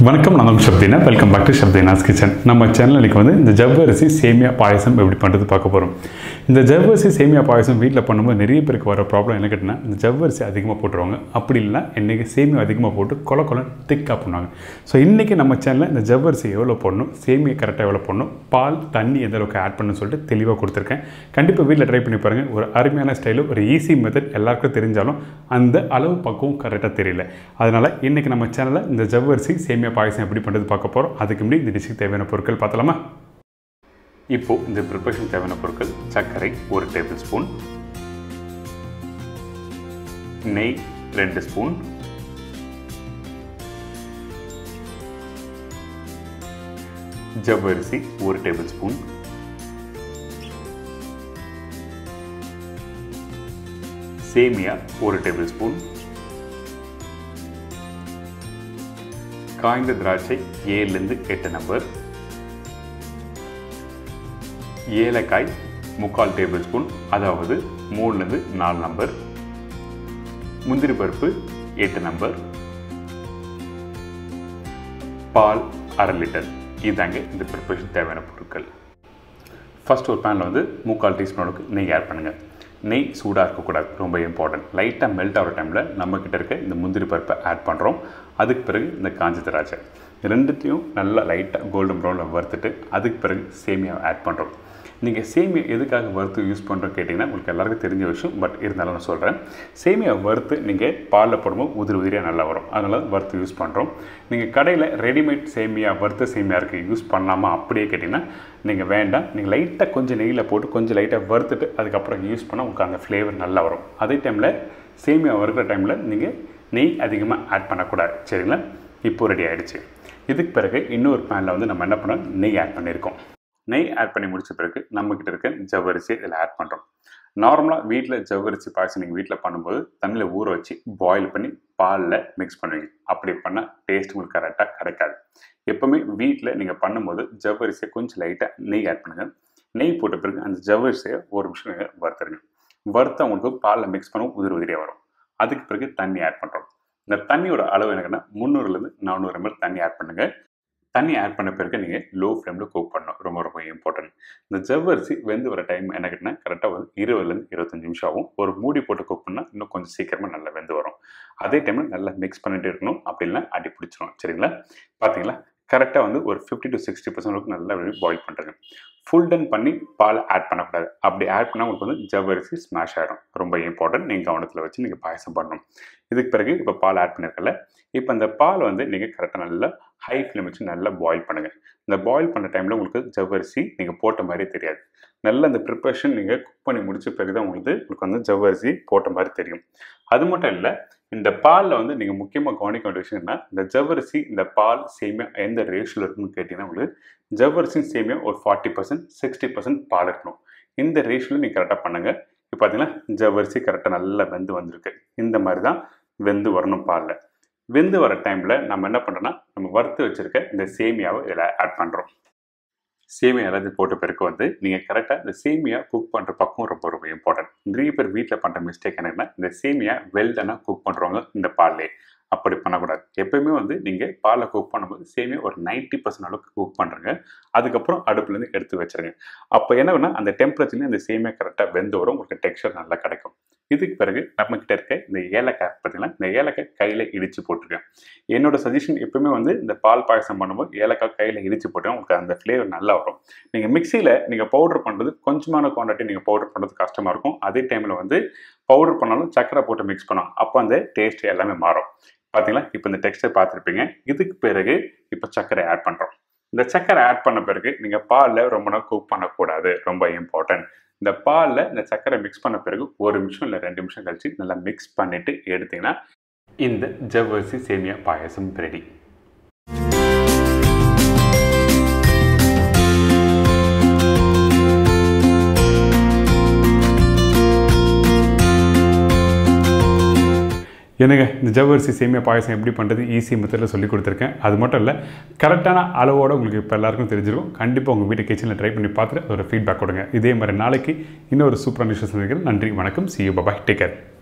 வணக்கம் நான் உங்கள் Sapthina welcome back to Sapthina's kitchen நம்ம சேனல் இன்னைக்கு வந்து இந்த ஜவ்வரிசி சேமியா பாயசம் எப்படி பண்ணுறது பார்க்க போகிறோம் இந்த ஜவ்வரிசி சேமியா பாயசம் வீட்டில் பண்ணும்போது நிறைய பேருக்கு வர ப்ராப்ளம் என்ன கேட்டினா இந்த ஜவ்வரிசி அதிகமாக போட்டுருவாங்க அப்படி இல்லைனா இன்றைக்கி சேமியா அதிகமாக போட்டு கொல கொல திக்காக பண்ணுவாங்க ஸோ இன்றைக்கி நம்ம சேனலில் இந்த ஜவ்வரிசி எவ்வளோ போடணும் சேமியா கரெக்டாக எவ்வளோ போடணும் பால் தண்ணி எந்த அளவுக்கு ஆட் பண்ணணும்னு சொல்லிட்டு தெளிவாக கொடுத்துருக்கேன் கண்டிப்பாக வீட்டில் ட்ரை பண்ணி பாருங்கள் ஒரு அருமையான ஸ்டைலு ஒரு ஈஸி மெத்தட் எல்லாருக்கும் தெரிஞ்சாலும் அந்த அளவு பக்குவம் கரெக்டாக தெரியல அதனால் இன்றைக்கி நம்ம சேனலில் இந்த ஜவ்வரிசி சேமியா பாயசம் எப்படி பண்ணுறது பார்க்க போகிறோம் அதுக்கு முன்னாடி இந்த டிஷ்ஷுக்கு தேவையான பொருட்கள் பார்த்தலாமா இப்போது இந்த ப்ரிப்பரேஷன் தேவையான பொருட்கள் சர்க்கரை ஒரு டேபிள் ஸ்பூன் நெய் ரெண்டு ஸ்பூன் ஜவ்வரிசி ஒரு டேபிள் ஸ்பூன் சேமியா ஒரு டேபிள் ஸ்பூன் காய்ந்த திராட்சை ஏழுலேருந்து எட்டு நம்பர் ஏலக்காய் முக்கால் டேபிள் ஸ்பூன் அதாவது மூணுலேருந்து நாலு நம்பர் முந்திரி பருப்பு எட்டு நம்பர் பால் அரை லிட்டர் இதாங்க இந்த ப்ரிப்பரேஷன் தேவையான பொருட்கள் ஃபஸ்ட் ஒரு பேனில் வந்து முக்கால் டீஸ்பூன் அளவுக்கு நெய் ஆட் பண்ணுங்கள் நெய் சூடாக இருக்கக்கூடாது ரொம்ப இம்பார்ட்டன்ட் லைட்டாக மெல்ட் ஆகிற டைமில் நம்மக்கிட்ட இருக்க இந்த முந்திரி பருப்பை ஆட் பண்ணுறோம் அதுக்கு பிறகு இந்த காஞ்ச திராட்சை ரெண்டுத்தையும் நல்லா லைட்டாக கோல்டன் ப்ரௌனில் வறுத்துட்டு அதுக்கு பிறகு சேமியாவை ஆட் பண்ணுறோம் நீங்கள் சேமியா எதுக்காக வறுத்து யூஸ் பண்ணுறோம் கேட்டிங்கன்னா உங்களுக்கு எல்லாருக்கும் தெரிஞ்ச விஷயம் பட் இருந்தாலும் நான் சொல்கிறேன் சேமியா வறுத்து நீங்கள் பாலில் போடும்போது உதிரி உதிரியாக நல்லா வரும் அதனால வறுத்து யூஸ் பண்ணுறோம் நீங்கள் கடையில் ரெடிமேட் சேமியா வறுத்த சேமியா இருக்குது யூஸ் பண்ணலாமா அப்படியே கேட்டிங்கன்னா நீங்கள் வேண்டாம் நீங்கள் லைட்டாக கொஞ்சம் நெய்யில் போட்டு கொஞ்சம் லைட்டாக வறுத்துட்டு அதுக்கப்புறம் யூஸ் பண்ணால் உங்களுக்கு அந்த ஃப்ளேவர் நல்லா வரும் அதே டைமில் சேமியா வறுக்கிற டைமில் நீங்கள் நெய் அதிகமாக ஆட் பண்ணக்கூடாது சரிங்களா இப்போ ரெடி ஆகிடுச்சு இதுக்கு பிறகு இன்னொரு பேனில் வந்து நம்ம என்ன பண்ணோம் நெய் ஆட் பண்ணியிருக்கோம் நெய் ஆட் பண்ணி முடிச்ச பிறகு நம்மக்கிட்ட இருக்க ஜவ்வரிசி இதில் ஆட் பண்ணுறோம் நார்மலாக வீட்டில் ஜவ்வரிசி பாயசம் நீங்கள் வீட்டில் பண்ணும்போது தண்ணியில் ஊற வச்சு பாயில் பண்ணி பாலில் மிக்ஸ் பண்ணுவீங்க அப்படி பண்ணால் டேஸ்ட் உங்களுக்கு கரெக்டாக கிடைக்காது எப்போவுமே வீட்டில் நீங்கள் பண்ணும்போது ஜவ்வரிசியை கொஞ்சம் லைட்டாக நெய் ஆட் பண்ணுங்கள் நெய் போட்ட பிறகு அந்த ஜவ்வரிசியை ஒரு நிமிஷம் நீங்கள் வறுத்துருங்க வறுத்து உங்களுக்கு பாலில் மிக்ஸ் பண்ண உதிரி உதிரியாக வரும் அதுக்கு பிறகு தண்ணி ஆட் பண்ணுறோம் இந்த தண்ணியோட அளவு என்னன்னா முந்நூறுலேருந்து நானூறு எம்எல் தண்ணி ஆட் பண்ணுங்கள் தண்ணி ஆட் பண்ண பிறகு நீங்கள் லோ ஃப்ளேமில் குக் பண்ணணும் ரொம்ப ரொம்ப இம்பார்ட்டன்ட் இந்த ஜவ்வரிசி வெந்து வர டைம் என்ன கேட்டிங்கன்னா கரெக்டாக வந்து இருபதுலேருந்து இருபத்தஞ்சு நிமிஷம் ஆகும் ஒரு மூடி போட்டு குக் பண்ணால் இன்னும் கொஞ்சம் சீக்கிரமாக நல்லா வெந்து வரும் அதே டைமில் நல்லா மிக்ஸ் பண்ணிட்டு இருக்கணும் அப்படி இல்லைனா அடி பிடிச்சிரும் சரிங்களா பார்த்தீங்களா கரெக்டாக வந்து ஒரு ஃபிஃப்டி டு சிக்ஸ்டி பர்சன்ட் அளவுக்கு நல்லா பாயில் பண்ணுறேங்க ஃபுல் டன் பண்ணி பால் ஆட் பண்ணக்கூடாது அப்படி ஆட் பண்ணால் உங்களுக்கு வந்து ஜவ்வரிசி ஸ்மாஷ் ஆகிடும் ரொம்ப இம்பார்ட்டன்ட் நீங்கள் கவனத்தில் வச்சு நீங்கள் பாயசம் பண்ணணும் இதுக்கு பிறகு இப்போ பால் ஆட் பண்ணியிருக்கல இப்போ அந்த பால் வந்து நீங்கள் கரெக்டாக நல்லா ஹை ஃப்ளேம் வச்சு நல்லா பாயில் பண்ணுங்கள் இந்த பாயில் பண்ண டைமில் உங்களுக்கு ஜவ்வரிசி நீங்கள் போட்ட மாதிரி தெரியாது நல்ல அந்த ப்ரிப்பரேஷன் நீங்கள் குக் பண்ணி முடிச்ச பிறகு தான் உங்களுக்கு உங்களுக்கு வந்து ஜவ்வரிசி போட்ட மாதிரி தெரியும் அது மட்டும் இல்லை இந்த பாலில் வந்து நீங்கள் முக்கியமாக கவனிக்க வேண்டிய விஷயம் என்ன இந்த ஜவ்வரிசி இந்த பால் சேமியா எந்த ரேஷியோவில் இருக்குன்னு கேட்டிங்கன்னா உங்களுக்கு ஜவ்வரிசி சேமியா ஒரு ஃபார்ட்டி பர்சன்ட் சிக்ஸ்டி பர்சன்ட் பால் இருக்கணும் இந்த ரேஷியோவில் நீங்கள் கரெக்டாக பண்ணுங்கள் இப்போ பார்த்தீங்கன்னா ஜவ்வரிசி கரெக்டாக நல்லா வெந்து வந்திருக்கு இந்த மாதிரி தான் வெந்து வரணும் பாலில் வெந்து வர டைமில் நம்ம என்ன பண்ணுறோன்னா நம்ம வறுத்து வச்சுருக்க இந்த சேமியாவை இதில் ஆட் பண்ணுறோம் சேமியா எல்லாத்தையும் போட்ட பிறகு வந்து நீங்கள் கரெக்டாக இந்த சேமியா குக் பண்ணுற பக்கம் ரொம்ப ரொம்ப இம்பார்ட்டன்ட் நிறைய பேர் வீட்டில் பண்ணுற மிஸ்டேக் என்னென்னா இந்த சேமியா வெல்டனாக குக் பண்ணுறவங்க இந்த பால்லே அப்படி பண்ணக்கூடாது எப்பயுமே வந்து நீங்கள் பாலை குக் பண்ணும்போது சேமியா ஒரு நைன்ட்டி பர்சன்ட் அளவுக்கு குக் பண்ணுறங்க அதுக்கப்புறம் அடுப்புலேருந்து எடுத்து வச்சுருங்க அப்போ என்ன வேணா அந்த டெம்பரேச்சர்லேயும் இந்த சேமியா கரெக்டாக வெந்து வரும் உங்களுக்கு டெக்ஸ்டர் நல்லா கிடைக்கும் இதுக்கு பிறகு நம்மக்கிட்ட இருக்க இந்த ஏலக்காய் பார்த்தீங்கன்னா இந்த ஏலக்காய் கையில் இடித்து போட்டிருக்கேன் என்னோட சஜஷன் எப்பவுமே வந்து இந்த பால் பாயசம் பண்ணும்போது ஏலக்காய் கையில் இடித்து போட்டால் உங்களுக்கு அந்த ஃப்ளேவர் நல்லா வரும் நீங்கள் மிக்சியில் நீங்கள் பவுடர் பண்ணுறது கொஞ்சமான குவான்டிட்டி நீங்கள் பவுடர் பண்ணுறது கஷ்டமாக இருக்கும் அதே டைமில் வந்து பவுடர் பண்ணாலும் சக்கரை போட்டு மிக்ஸ் பண்ணலாம் அப்போ அந்த டேஸ்ட் எல்லாமே மாறும் பார்த்தீங்களா இப்போ இந்த டெக்ஸ்டர் பார்த்துருப்பீங்க இதுக்கு பிறகு இப்போ சக்கரை ஆட் பண்ணுறோம் இந்த சக்கரை ஆட் பண்ண பிறகு நீங்கள் பாலில் ரொம்ப நேரம் குக் பண்ணக்கூடாது ரொம்ப இம்பார்ட்டன்ட் இந்த பாலில் இந்த சக்கரை மிக்ஸ் பண்ண பிறகு ஒரு நிமிஷம் இல்லை ரெண்டு நிமிஷம் கழிச்சு நல்லா மிக்ஸ் பண்ணிவிட்டு எடுத்தீங்கன்னா இந்த ஜவ்வரிசி சேமியா பாயசம் ரெடி எனக்கு இந்த ஜவ்வரிசி சேமியா பாயசம் எப்படி பண்ணுறது ஈஸி மெத்தடில் சொல்லி கொடுத்துருக்கேன் அது மட்டும் இல்லை கரெக்டான அளவோடு உங்களுக்கு இப்போ எல்லாருக்கும் தெரிஞ்சிருக்கும் கண்டிப்பாக உங்கள் வீட்டு கிச்சனில் ட்ரை பண்ணி பார்த்துட்டு அதோட ஃபீட்பேக் கொடுங்க இதே மாதிரி நாளைக்கு இன்னொரு சூப்பரான விஷயம் சந்திக்கிறேன் நன்றி வணக்கம் see you bye bye take care